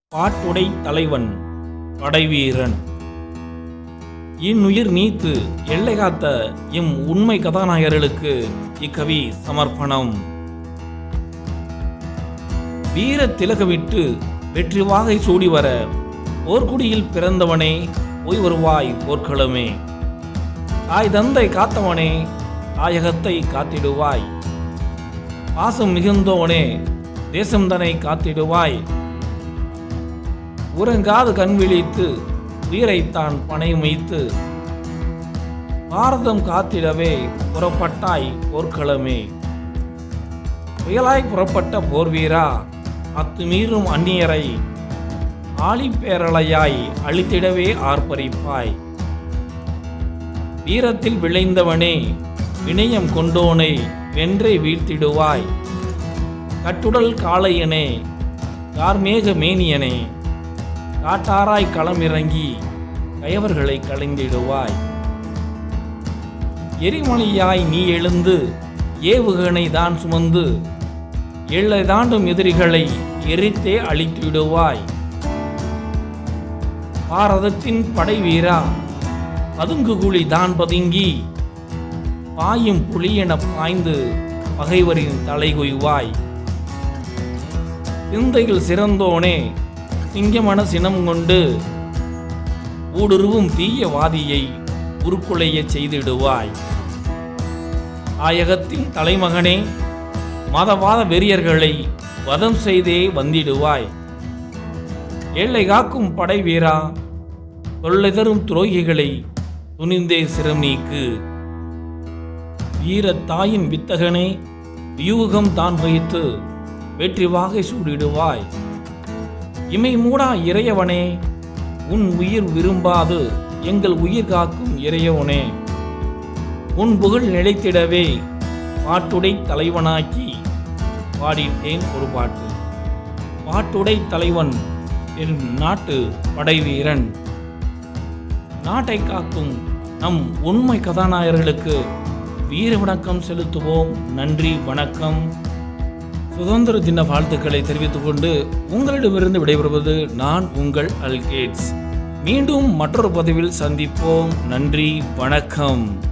பாட்டுடை தலைவன் படைவீரன் இன்னுயிர் நீத்து எல்லை காத்த எம் உண்மை கதாநாயகர்களுக்கு இக்கவி சமர்ப்பணம் வீர திலகவிட்டு வெற்றி வாகை சூடி வர போர்க்குடியில் பிறந்தவனே போய் வருவாய் போர்க்களமே தாய் தந்தை காத்தவனே தாயகத்தை காத்திடுவாய் பாசம் மிகுந்தவனே தேசம்தனை காத்திடுவாய் உறங்காது கண் விழித்து உயிரைத்தான் பணயம் வைத்து பாரதம் காத்திடவே புறப்பட்டாய் போர்க்களமே புயலாய் புறப்பட்ட போர் வீரா அத்துமீறும் அந்நியரை ஆழிப்பேரலையாய் அழித்திடவே ஆர்ப்பரிப்பாய் வீரத்தில் விளைந்தவனே வினயம் கொண்டோனை வென்றே வீழ்த்திடுவாய் கட்டுடல் காளையனே கார்மேக மேனியனே காட்டாராய் களமிறங்கி கயவர்களை களைந்திடுவாய் எரிமலையாய் நீ எழுந்து ஏவுகணை தான் சுமந்து எல்லை தாண்டும் எதிரிகளை எரித்தே அழித்திடுவாய் பாரதத்தின் படை வீரா பதுங்குகுழி தான் பதுங்கி பாயும் புலி என பாய்ந்து பகைவரின் தலை கொய்வாய் சிந்தையில் சிறந்தோனே சிங்கமன சினம் கொண்டு ஊடுருவும் தீய வாதியை உருக்குலையச் செய்திடுவாய் ஆயகத்தின் தலைமகனே மதவாத வெறியர்களை வதம் செய்தே வந்திடுவாய் எல்லை காக்கும் படை வீரா தொல்லை தரும் துரோகிகளை துணிந்தே சிரம் நீக்கு வீர தாயின் வித்தகனே வியூகம் தான் வைத்து வெற்றி வாகை சூடிடுவாய் இமை மூடா இறையவனே உன் உயிர் விரும்பாது எங்கள் உயிர் காக்கும் இறையவனே உன் புகழ் நிலைத்திடவே பாட்டுடை தலைவனாக்கி பாடிட்டேன் ஒரு பாட்டு பாட்டுடை தலைவன் என் நாட்டு படைவீரன் நாட்டை காக்கும் நம் உண்மை கதாநாயகர்களுக்கு வீர வணக்கம் செலுத்துவோம் நன்றி வணக்கம் சுதந்திர தின வாழ்த்துக்களை தெரிவித்துக் கொண்டு உங்களிடமிருந்து விடைபெறுவது நான் உங்கள் அல்கேட்ஸ் மீண்டும் மற்றொரு பதிவில் சந்திப்போம் நன்றி வணக்கம்